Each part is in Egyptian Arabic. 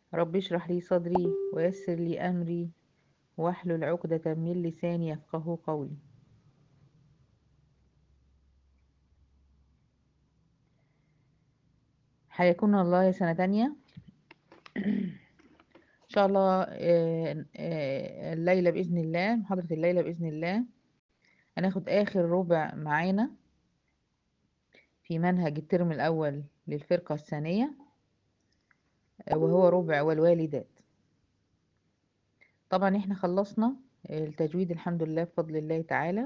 رب اشرح لي صدري ويسر لي أمري واحلل عقدة من لساني يفقه قولي حياكم الله يا سنة تانية إن شاء الله آه، آه، الليلة بإذن الله محاضرة الليلة بإذن الله هناخد آخر ربع معانا في منهج الترم الأول للفرقة الثانية آه، وهو ربع والوالدات طبعا احنا خلصنا التجويد الحمد لله بفضل الله تعالى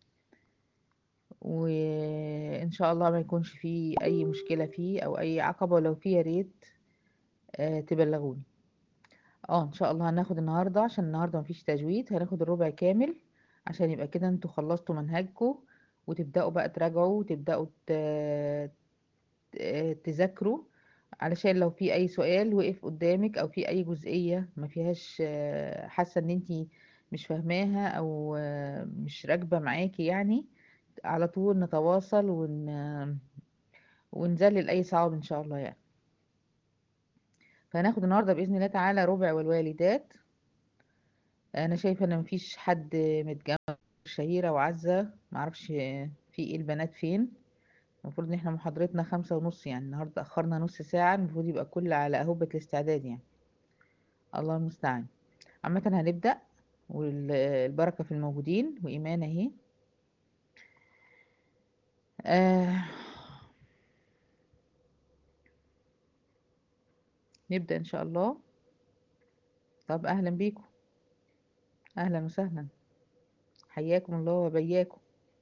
وإن شاء الله ما يكونش فيه أي مشكلة فيه أو أي عقبة ولو فيه يا ريت آه، تبلغوني اه ان شاء الله هناخد النهارده عشان النهارده مفيش تجويد هناخد الربع كامل عشان يبقى كده انتوا خلصتوا منهجكم وتبدأوا بقى تراجعوا وتبدأوا ت- ت- تذاكروا علشان لو في اي سؤال وقف قدامك او في اي جزئية ما فيهاش آه، حاسة ان انتي مش فاهماها او آه، مش راكبة معاكي يعني على طول نتواصل ون ونذلل اي صعاب ان شاء الله يعني فهناخد النهارده باذن الله تعالى ربع والوالدات انا شايفه ان مفيش حد متجمع شهيره وعزه معرفش في ايه البنات فين المفروض ان احنا محاضرتنا خمسة ونص يعني النهارده اخرنا نص ساعه المفروض يبقى كل على اهبه الاستعداد يعني الله المستعان عامه هنبدا والبركه في الموجودين وايمان اهي آه نبدا ان شاء الله طب اهلا بيكم اهلا وسهلا حياكم الله وبياكم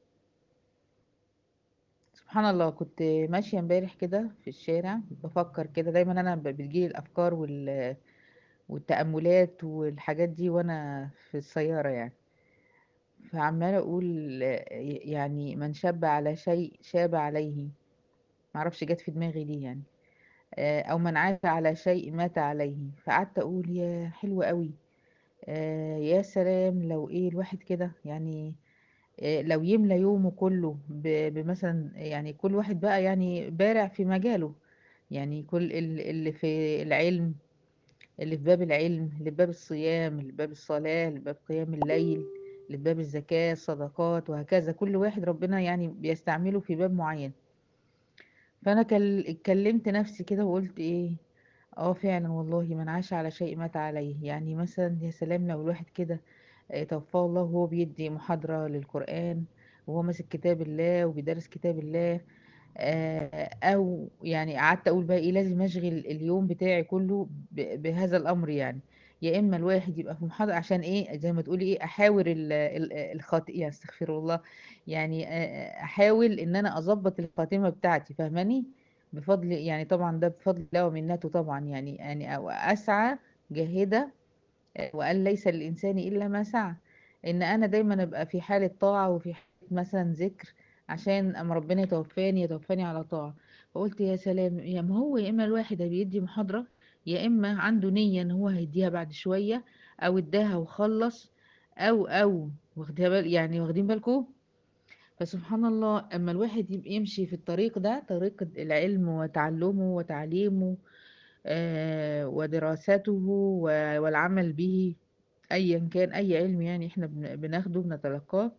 سبحان الله كنت ماشية امبارح كده في الشارع بفكر كده دايما انا ب- بتجيلي الافكار وال... والتأملات والحاجات دي وانا في السيارة يعني فعمالة اقول آه، يعني من شاب على شيء شاب عليه معرفش جت في دماغي ليه يعني آه، او من عاش على شيء مات عليه فقعدت اقول يا حلو قوي آه، يا سلام لو ايه الواحد كده يعني آه، لو يملى يومه كله ب- بمثلا يعني كل واحد بقى يعني بارع في مجاله يعني كل ال- اللي في العلم اللي في باب العلم اللي في باب الصيام اللي في باب الصلاة اللي في باب قيام الليل اللي في باب الزكاة الصدقات وهكذا كل واحد ربنا يعني بيستعمله في باب معين فأنا كل- اتكلمت نفسي كده وقلت ايه اه فعلا والله من عاش على شيء مات عليه يعني مثلا يا سلام لو الواحد كده آه، توفاه الله وهو بيدي محاضرة للقرآن وهو ماسك كتاب الله وبيدرس كتاب الله آه، او يعني قعدت اقول بقى ايه لازم اشغل اليوم بتاعي كله ب- بهذا الامر يعني يا اما الواحد يبقى في محاضرة عشان ايه زي ما تقولي ايه احاور ال- ال- الخاطئ يعني استغفر الله يعني آه، احاول ان انا اظبط الخاتمة بتاعتي فاهماني بفضل يعني طبعا ده بفضل الله ومنته طبعا يعني يعني أو اسعى جاهدة وقال ليس للإنسان إلا ما سعى إن أنا دايما أبقى في حالة طاعة وفي حالة مثلا ذكر عشان أما ربنا يتوفاني يتوفاني على طاعة فقلت يا سلام يا ما هو يا إما الواحد بيدي محاضرة يا إما عنده نية إن هو هيديها بعد شوية أو اداها وخلص أو أو واخدها بال يعني واخدين بالكم فسبحان الله أما الواحد يبقى يمشي في الطريق ده طريق العلم وتعلمه وتعليمه آه، ودراسته و- والعمل به ايا كان اي علم يعني احنا بن- بناخده بنتلقاه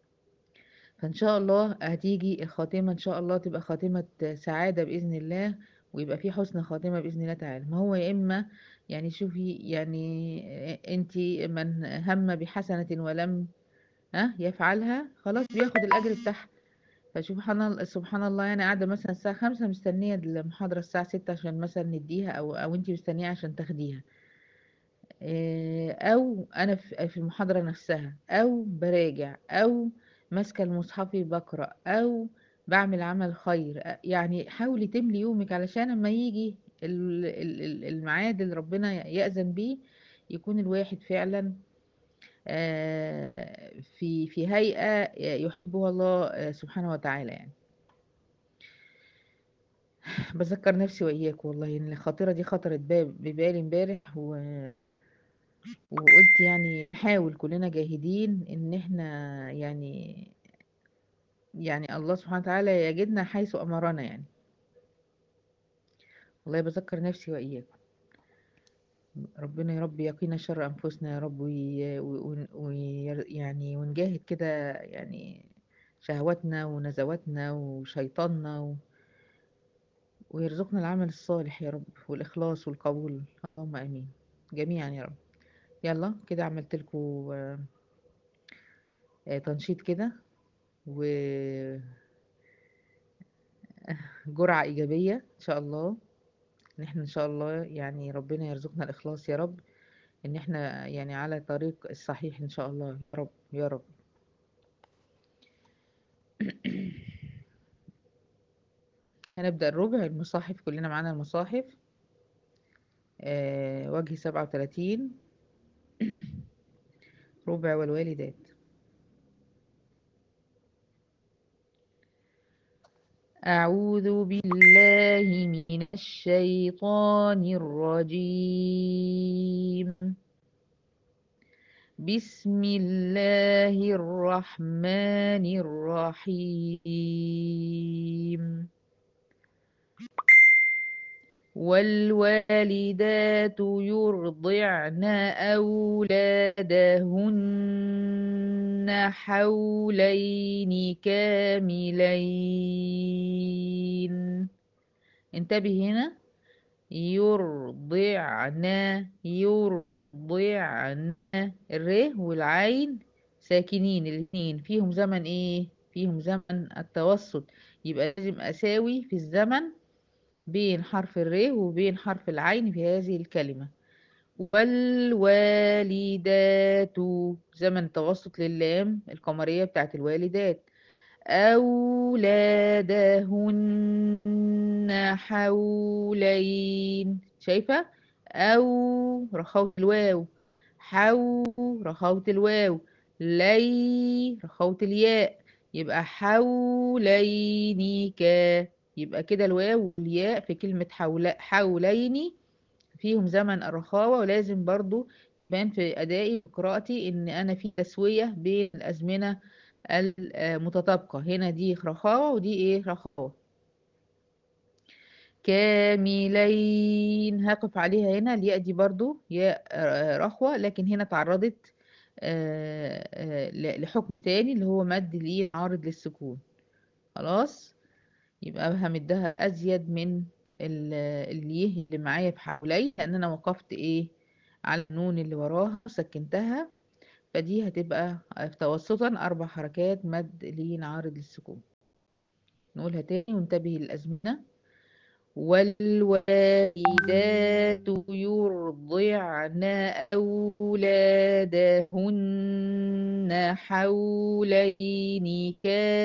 فان شاء الله هتيجي الخاتمة ان شاء الله تبقى خاتمة سعادة بإذن الله ويبقى في حسن خاتمة بإذن الله تعالى ما هو يا إما يعني شوفي يعني انتي من هم بحسنة ولم ها يفعلها خلاص بياخد الأجر بتاعها فسبحان الله سبحان الله يعني قاعدة مثلا الساعة خمسة مستنية المحاضرة الساعة ستة عشان مثلا نديها أو أو انتي مستنية عشان تاخديها آه، او انا في في المحاضرة نفسها او براجع او ماسكة المصحف بقرأ او بعمل عمل خير آه، يعني حاولي تملي يومك علشان لما يجي ال- ال- ال- الميعاد اللي ربنا يأذن بيه يكون الواحد فعلا آه، في في هيئة يحبها الله آه، سبحانه وتعالى يعني بذكر نفسي وإياك والله إن الخاطرة دي خطرت باب- ببالي امبارح و وقلت يعني نحاول كلنا جاهدين ان احنا يعني يعني الله سبحانه وتعالى يجدنا حيث امرنا يعني والله بذكر نفسي واياكم ربنا يا رب يقينا شر أنفسنا يا رب وي... وي... وي... يعني ونجاهد كده يعني شهواتنا ونزواتنا وشيطاننا و... ويرزقنا العمل الصالح يا رب والإخلاص والقبول اللهم آمين جميعا يا رب يلا كده عملت لكم تنشيط كده وجرعة إيجابية إن شاء الله إن احنا إن شاء الله يعني ربنا يرزقنا الإخلاص يا رب إن احنا يعني على طريق الصحيح إن شاء الله يا رب يا رب هنبدأ الربع المصاحف كلنا معانا المصاحف آه وجه سبعة وتلاتين ربع والوالدات أعوذ بالله من الشيطان الرجيم بسم الله الرحمن الرحيم والوالدات يرضعن أولادهن حولين كاملين انتبه هنا يرضعن يرضعن الر والعين ساكنين الاثنين فيهم زمن ايه فيهم زمن التوسط يبقى لازم اساوي في الزمن بين حرف الر وبين حرف العين في هذه الكلمة والوالدات زمن توسط للام القمرية بتاعت الوالدات أولادهن حولين شايفة أو رخوة الواو حو رخوة الواو لي رخوة الياء يبقى حولينك يبقى كده الواو والياء في كلمة حول حولين فيهم زمن الرخاوة ولازم برضو يبان في أدائي وقراءتي إن أنا في تسوية بين الأزمنة المتطابقة هنا دي رخاوة ودي إيه رخاوة كاملين هقف عليها هنا الياء دي برضو ياء رخوة لكن هنا تعرضت لحكم تاني اللي هو مد ليه عارض للسكون خلاص يبقى همدها أزيد من اليه اللي معايا في حوالي لأن أنا وقفت إيه على النون اللي وراها وسكنتها فدي هتبقى توسطا أربع حركات مد لين عارض للسكون نقولها تاني وانتبه للأزمنة والوالدات يرضعن أولادهن حولين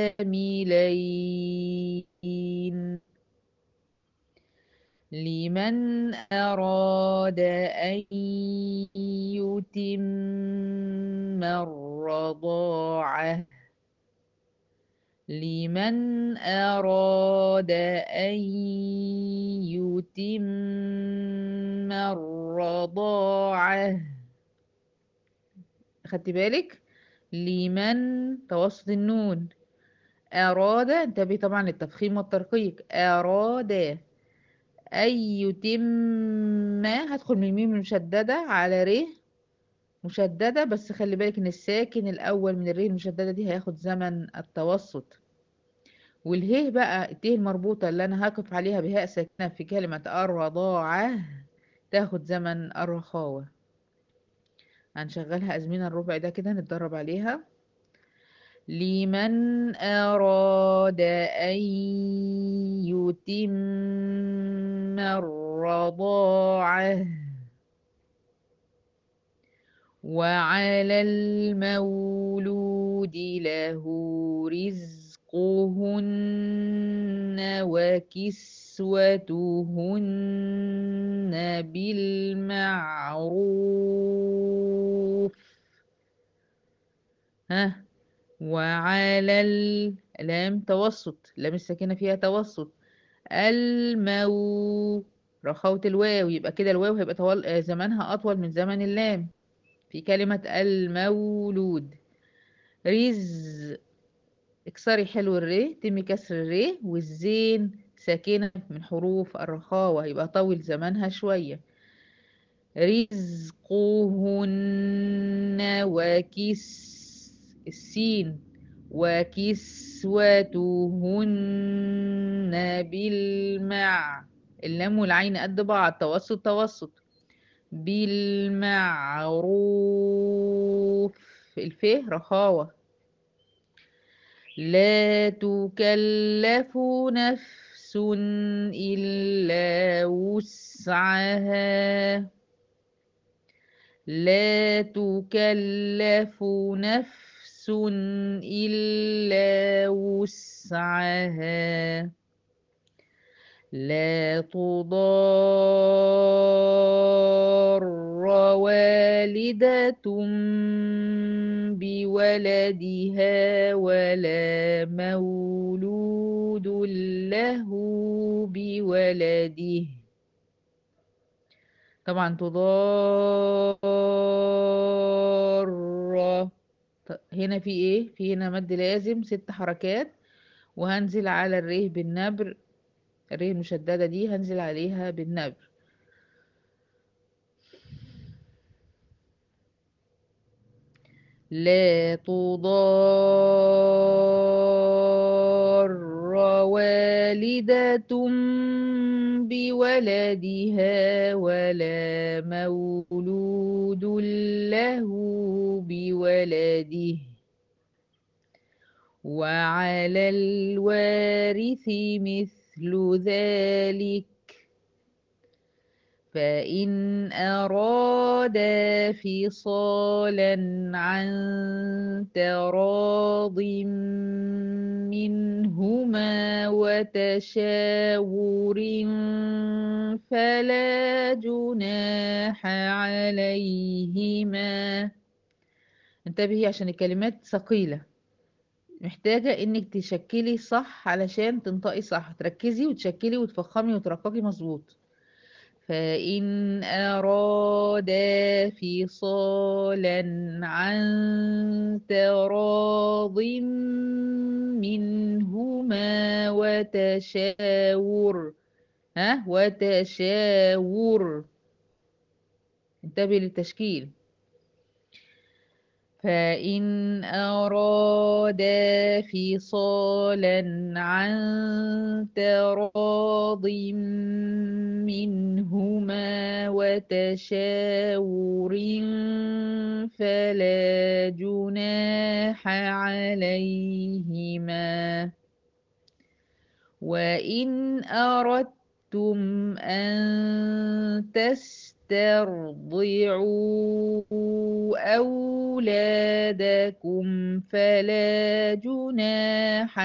كاملين لمن أراد أن يتم الرضاعة لمن أراد أن يتم الرضاعة خدت بالك لمن توسط النون أراد انتبه طبعا للتفخيم والترقيق أراد أن يتم هدخل من الميم المشددة على ر مشددة بس خلي بالك ان الساكن الاول من الر المشددة دي هياخد زمن التوسط والهيه بقى الته المربوطة اللي انا هقف عليها بهاء ساكنة في كلمة الرضاعة تاخد زمن الرخاوة هنشغلها ازمنة الربع ده كده نتدرب عليها لمن أراد أن يتم الرضاعة وعلى المولود له رزقهن وكسوتهن بالمعروف ها وعلى اللام توسط لام الساكنة فيها توسط المو رخوة الواو يبقى كده الواو هيبقى طول زمانها أطول من زمن اللام في كلمة المولود رز اكسري حلو الر تمي كسر الر والزين ساكنة من حروف الرخاوة يبقى طول زمانها شوية رزقهن وكس السين وكسوتهن بالمع اللام والعين قد بعض توسط توسط بالمعروف الفه رخاوة لا تكلف نفس إلا وسعها لا تكلف نفس إلا وسعها لا تضار والدة بولدها ولا مولود له بولده طبعا تضار هنا في ايه في هنا مد لازم ست حركات وهنزل على الريه بالنبر الريه المشددة دي هنزل عليها بالنبر لا تضار والدة بولدها ولا مولود له بولده وعلى الوارث مثل ذلك فإن أرادا فصالا عن تراض منهما وتشاور فلا جناح عليهما انتبهي عشان الكلمات ثقيلة محتاجة انك تشكلي صح علشان تنطقي صح تركزي وتشكلي وتفخمي وترققي مظبوط فإن أرادا فصالا عن تراض منهما وتشاور ها وتشاور انتبه للتشكيل فإن أرادا فصالا عن تراض منهما وتشاور فلا جناح عليهما وإن أردتم أن تسترضعوا أولادكم فلا جناح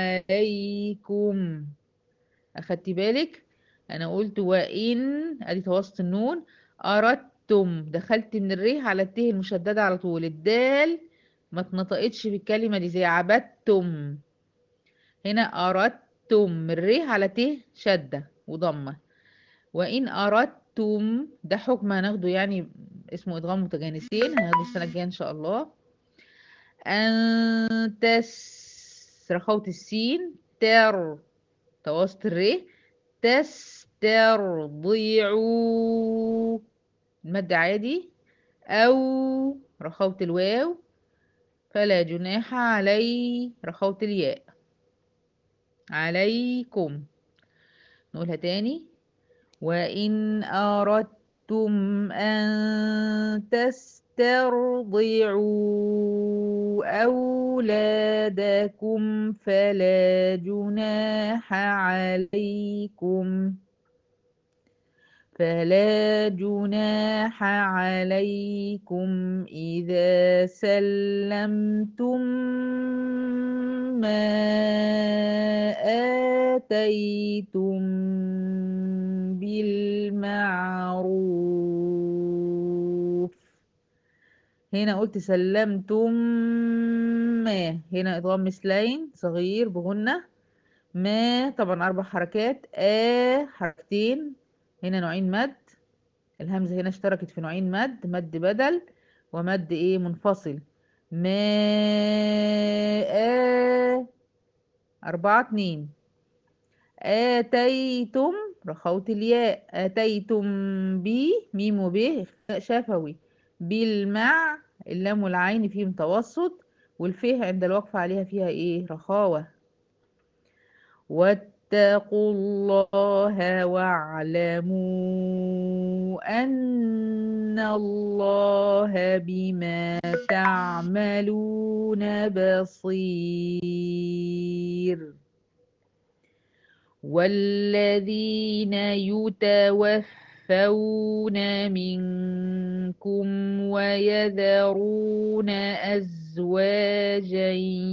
عليكم أخدتي بالك أنا قلت وإن أدي توسط النون أردتم دخلت من الريه على الته المشددة على طول الدال ما اتنطقتش في الكلمة دي زي عبدتم هنا أردتم الريه على ته شدة وضمة وإن أردتم ده حكم هناخده يعني اسمه إدغام متجانسين هناخده السنة الجاية إن شاء الله أن تس رخوة السين تر توسط الريه تسترضعوا المد عادي أو رخوة الواو فلا جناح علي رخوة الياء عليكم نقولها تاني وإن أردتم أن تسترضعوا أولادكم فلا جناح عليكم فلا جناح عليكم إذا سلمتم ما آتيتم بالمعروف هنا قلت سلمتم ما هنا إضغام مثلين صغير بغنة ما طبعا أربع حركات آ حركتين هنا نوعين مد الهمزة هنا اشتركت في نوعين مد مد بدل ومد ايه منفصل ما آ أربعة اتنين آتيتم رخوت الياء أتيتم بي ميم وب شفوي بالمع اللام والعين فيه متوسط والفه عند الوقف عليها فيها ايه رخاوة واتقوا الله واعلموا أن الله بما تعملون بصير والذين يتوفون منكم ويذرون أزواجا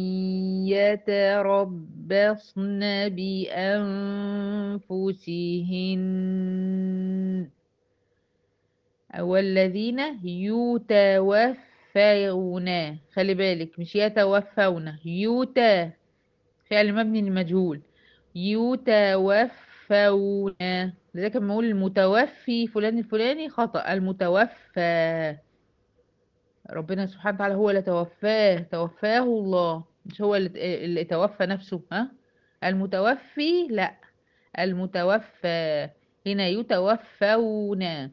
يتربصن بأنفسهن والذين يتوفون خلي بالك مش يتوفون يتا فعل مبني للمجهول يتوفون لذلك لما اقول المتوفي فلان الفلاني خطأ المتوفى ربنا سبحانه وتعالى هو اللي توفاه توفاه الله مش هو اللي, اللي توفى نفسه ها المتوفي لا المتوفى هنا يتوفون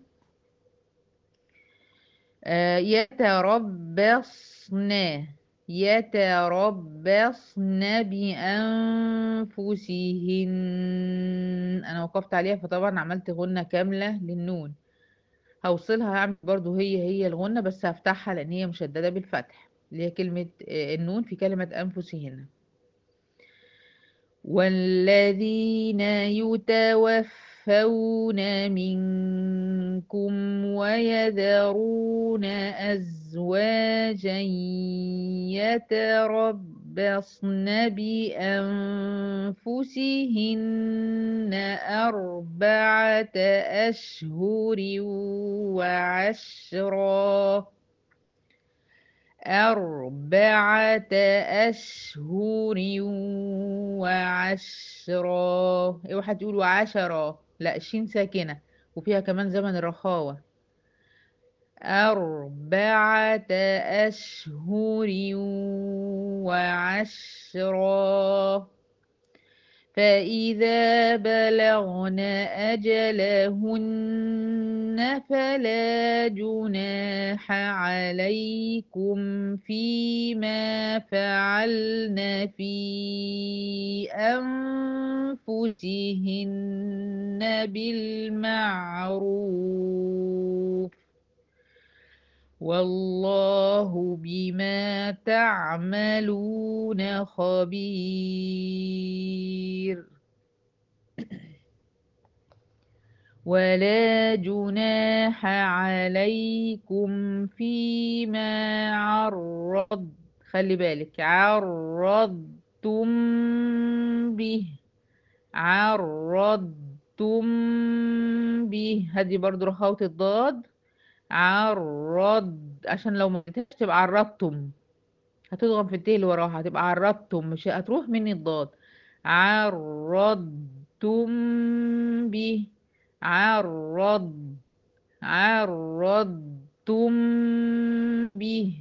آه يتربصن يتربصن بأنفسهن أنا وقفت عليها فطبعا عملت غنة كاملة للنون هوصلها هعمل برضو هي هي الغنة بس هفتحها لأن هي مشددة بالفتح اللي هي كلمة النون في كلمة أنفسهن والذين يتوفون منكم ويذرون أزواجا يتربصن بأنفسهن أربعة أشهر وعشرا أربعة أشهر وعشرا اوعى تقول وعشرة لا الشين ساكنة وفيها كمان زمن الرخاوة أربعة أشهر وعشرا فإذا بلغن أجلهن فلا جناح عليكم فيما فعلن في أنفسهن بالمعروف والله بما تعملون خبير ولا جناح عليكم فيما عرض خلي بالك عرضتم به عرضتم به هذه برضو رخاوة الضاد عرض عشان لو ما قلتش تبقى عرضتم هتضغم في التاء اللي وراها هتبقى عرضتم مش هتروح مني الضاد عرضتم به عرض عرضتم به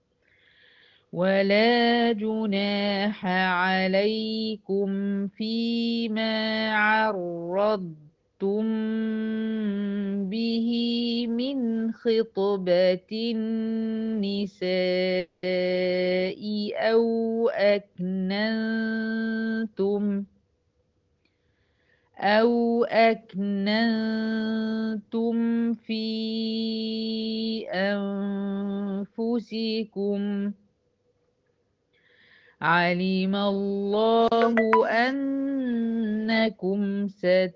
ولا جناح عليكم فيما عرضتم به من خطبة النساء أو أكننتم أو أكننتم في أنفسكم علم الله أنكم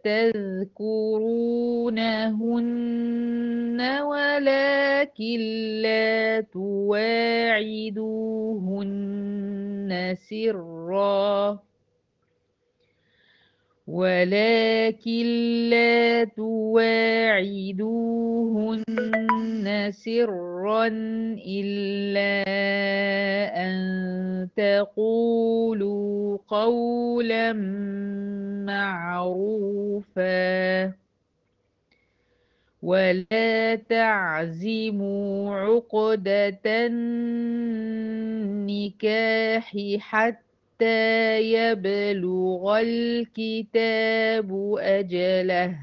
ستذكرونهن ولكن لا تواعدوهن سرا ولكن لا تواعدوهن سرا إلا أن تقولوا قولا معروفا ولا تعزموا عقدة النكاح حتى حتى يبلغ الكتاب أجله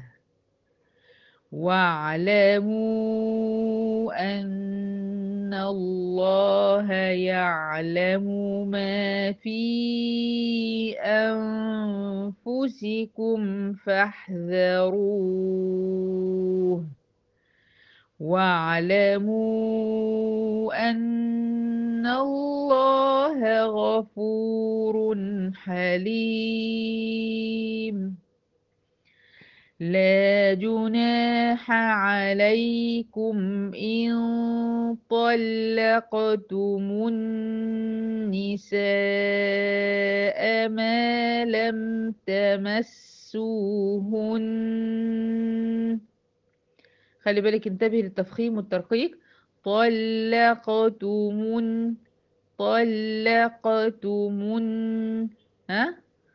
واعلموا أن الله يعلم ما في أنفسكم فاحذروه واعلموا أن الله غفور حليم لا جناح عليكم إن طلقتم النساء ما لم تمسوهن خلي بالك انتبه للتفخيم والترقيق طلقتم طلقتم ها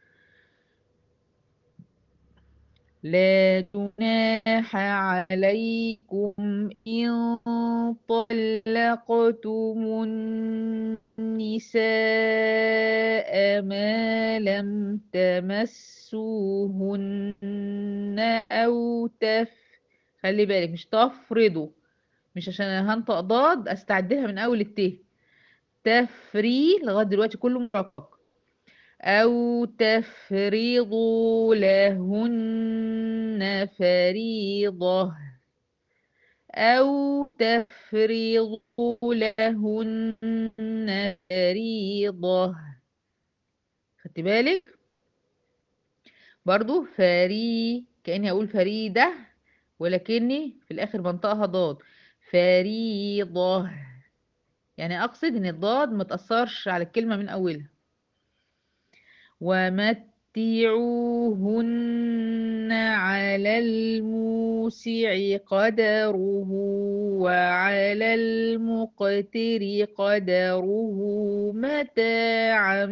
لا جناح عليكم إن طلقتم النساء ما لم تمسوهن أو تف خلي بالك مش تفرضوا مش عشان أنا هنطق ضاد استعدلها من أول الت تفري لغاية دلوقتي كله مرقق أو تفرضوا لهن فريضة أو تفرضوا لهن فريضة خدت بالك برضو فري كأني أقول فريدة ولكني في الآخر بنطقها ضاد فريضة يعني أقصد إن الضاد متأثرش على الكلمة من أولها ومتعوهن على الموسع قدره وعلى المقتر قدره متاعا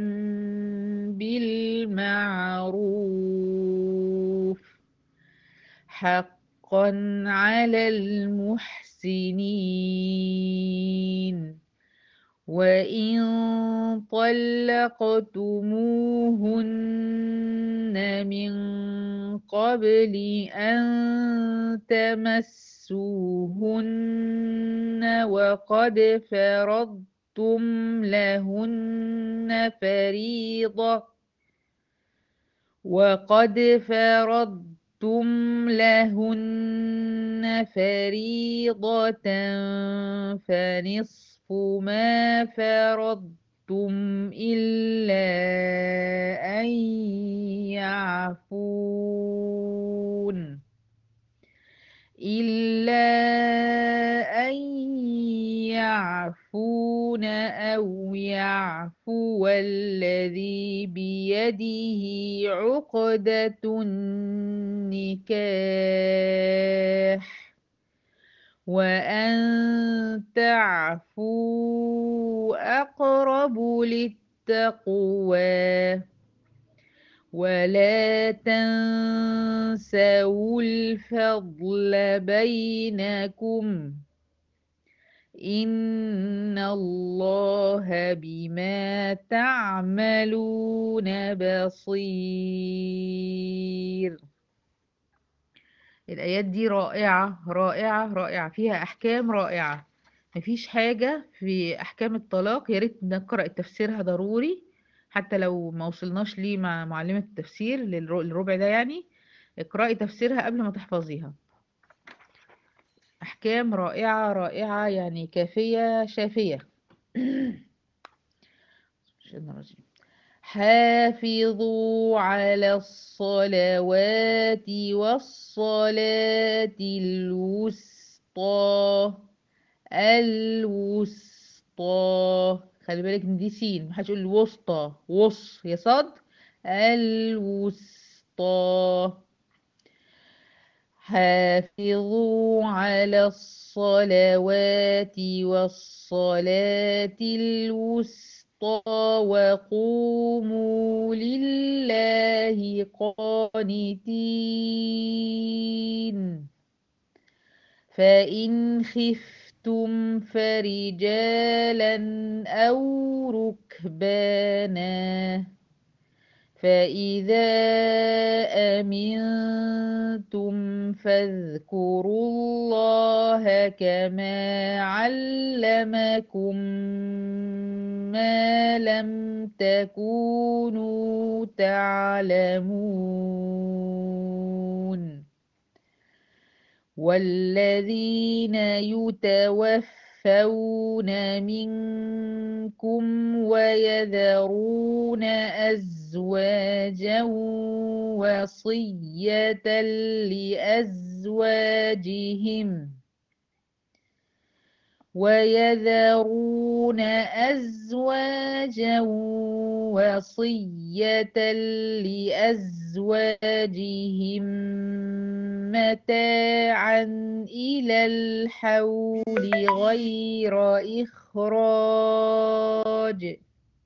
بالمعروف حقا على المحسنين وإن طلقتموهن من قبل أن تمسوهن وقد فرضتم لهن فريضة وقد فرضتم لهن فريضة فنصف ما فرضتم إلا أن يعفون إلا أن يعفون أو يعفو الذي بيده عقدة النكاح وأن تعفوا أقرب للتقوى ولا تنسوا الفضل بينكم إن الله بما تعملون بصير الآيات دي رائعة رائعة رائعة فيها أحكام رائعة مفيش حاجة في أحكام الطلاق يا ريت نقرأ تفسيرها ضروري حتى لو ما وصلناش ليه مع معلمة التفسير للر- للربع ده يعني اقرأي تفسيرها قبل ما تحفظيها أحكام رائعة رائعة يعني كافية شافية الشيطان الرجيم. حافظوا على الصلوات والصلاة الوسطى الوسطى خلي بالك ان دي سين محدش يقول الوسطى وص هي صاد الوسطى حافظوا على الصلوات والصلاة الوسطى وقوموا لله قانتين فإن خفتم فرجالا أو ركبانا فإذا أمنتم فاذكروا الله كما علمكم ما لم تكونوا تعلمون والذين يتوفون منكم ويذرون أزواجا وصية لأزواجهم ويذرون أزواجا وصية لأزواجهم متاعا إلى الحول غير إخراج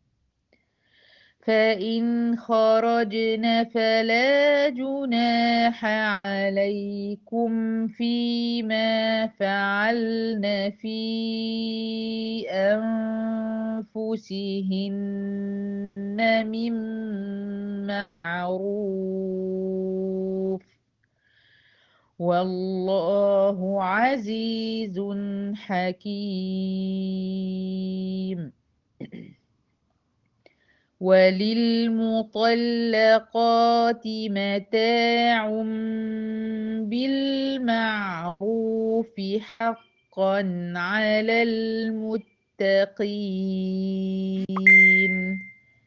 فإن خرجن فلا جناح عليكم فيما فعلن في أنفسهن من معروف والله عزيز حكيم وللمطلقات متاع بالمعروف حقا على المتقين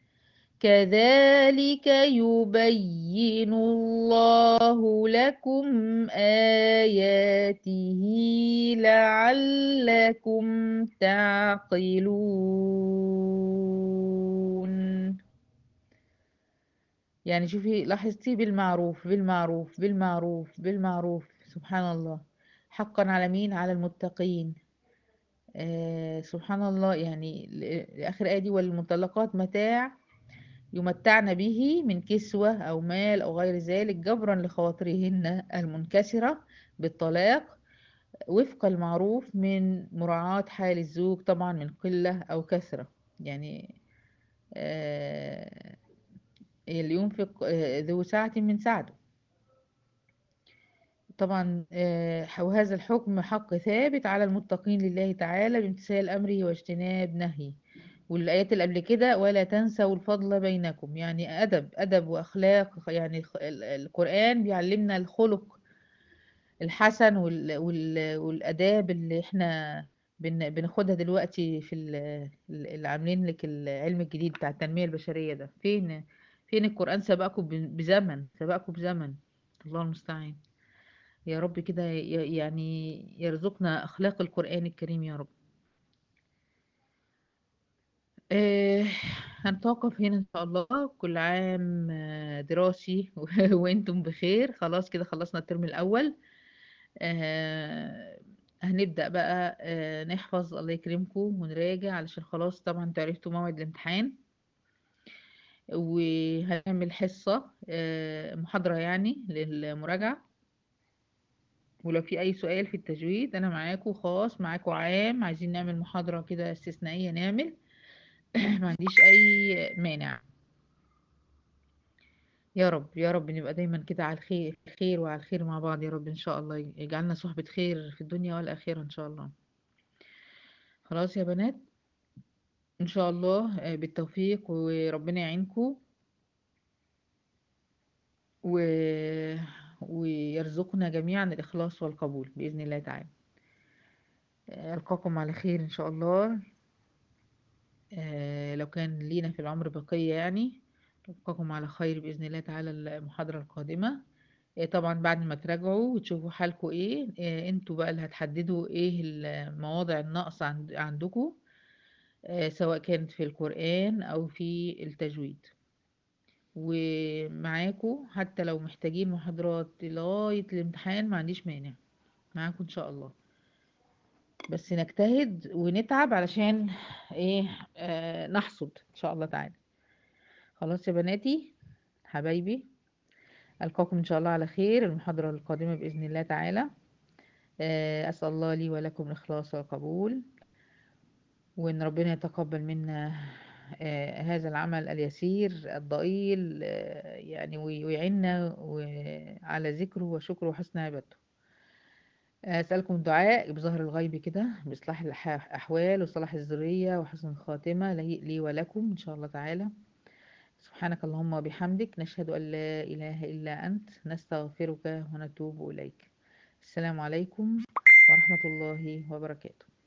كذلك يبين الله لكم آياته لعلكم تعقلون يعني شوفي لاحظتي بالمعروف بالمعروف بالمعروف بالمعروف سبحان الله حقا على مين على المتقين آه سبحان الله يعني لآخر آية دي والمطلقات متاع يمتعن به من كسوة أو مال أو غير ذلك جبرا لخواطرهن المنكسرة بالطلاق وفق المعروف من مراعاة حال الزوج طبعا من قلة أو كثرة يعني آه اللي ينفق آه ذو سعة من سعته طبعا آه وهذا الحكم حق ثابت على المتقين لله تعالى بامتثال أمره واجتناب نهيه والآيات اللي قبل كده ولا تنسوا الفضل بينكم يعني أدب أدب وأخلاق يعني القرآن بيعلمنا الخلق الحسن وال وال والآداب اللي احنا بن بناخدها دلوقتي في اللي عاملين لك العلم الجديد بتاع التنمية البشرية ده فين فين القرآن سبقكم بزمن سبقكم بزمن الله المستعان يا رب كده يعني يرزقنا أخلاق القرآن الكريم يا رب آه هنتوقف هنا إن شاء الله كل عام دراسي وأنتم بخير خلاص كده خلصنا الترم الأول آه هنبدأ بقى آه نحفظ الله يكرمكم ونراجع علشان خلاص طبعا انتوا عرفتوا موعد الامتحان وهنعمل حصة محاضرة يعني للمراجعة ولو في أي سؤال في التجويد أنا معاكم خاص معاكم عام عايزين نعمل محاضرة كده استثنائية نعمل ما عنديش اي مانع يا رب يا رب نبقى دايما كده على الخير خير وعلى الخير مع بعض يا رب ان شاء الله يجعلنا صحبة خير في الدنيا والآخرة ان شاء الله خلاص يا بنات ان شاء الله بالتوفيق وربنا يعينكم و... ويرزقنا جميعا الإخلاص والقبول بإذن الله تعالى ألقاكم على خير إن شاء الله آه لو كان لينا في العمر بقية يعني ألقاكم على خير بإذن الله تعالى المحاضرة القادمة آه طبعا بعد ما تراجعوا وتشوفوا حالكم ايه آه انتوا بقى اللي هتحددوا ايه المواضع الناقصة عند عندكم سواء كانت في القرآن أو في التجويد ومعاكم حتى لو محتاجين محاضرات لغاية الامتحان ما عنديش مانع معاكم إن شاء الله بس نجتهد ونتعب علشان ايه آه نحصد ان شاء الله تعالى خلاص يا بناتي حبايبي القاكم ان شاء الله على خير المحاضرة القادمة باذن الله تعالى آه اسال الله لي ولكم الاخلاص والقبول وان ربنا يتقبل منا آه، هذا العمل اليسير الضئيل آه، يعني وي- ويعيننا و- على ذكره وشكره وحسن عبادته أسألكم الدعاء بظهر الغيب كده بإصلاح الح- الأحوال وصلاح الذرية وحسن الخاتمة لي لي ولكم إن شاء الله تعالى سبحانك اللهم وبحمدك نشهد أن لا إله إلا أنت نستغفرك ونتوب إليك السلام عليكم ورحمة الله وبركاته